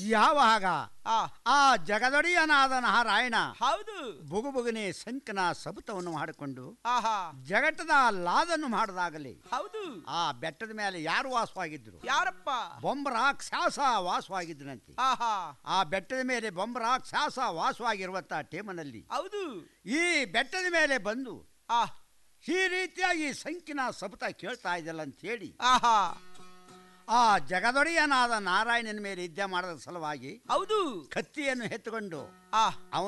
ಯಾವಾಗ ಆ ಆ ಜಗದೊಡೆಯನಾದ ನಾರಾಯಣ ಹೌದು ಬುಗುಬುಗನೆ ಸಂಕನ ಸಬುತವನ್ನು ಮಾಡಿಕೊಂಡು ಆಹಾ ಜಗಟ್ಟದ ಲಾದನ್ನು ಮಾಡಿದಾಗಲೇ ಹೌದು ಆ ಬೆಟ್ಟದ ಮೇಲೆ ಯಾರು ವಾಸವಾಗಿದ್ರು ಯಾರಪ್ಪ ಬೊಂಬರಾಕ್ಷಾಸ ವಾಸವಾಗಿದ್ದನಂತೆ ಆಹಾ ಆ ಬೆಟ್ಟದ ಮೇಲೆ ಬೊಂಬರಾಕ್ಷಾಸ ವಾಸವಾಗಿರುವಂತ ಟೇಮನಲ್ಲಿ ಹೌದು ಈ ಬೆಟ್ಟದ ಮೇಲೆ ಬಂದು ಆ ಈ ರೀತಿಯಾಗಿ ಸಂಕಿನ ಸಬುತ ಕೇಳ್ತಾ ಇದ್ದಲ್ಲ ಅಂತ ಹೇಳಿ ಆಹಾ ಆ ಜಗದೊಡೆಯನಾದ ನಾರಾಯಣನ ಮೇಲೆ ಯುದ್ಧ ಮಾಡದ ಸಲುವಾಗಿ ಹೌದು ಕತ್ತಿಯನ್ನು ಎತ್ತುಕೊಂಡು ಆ ಅವನು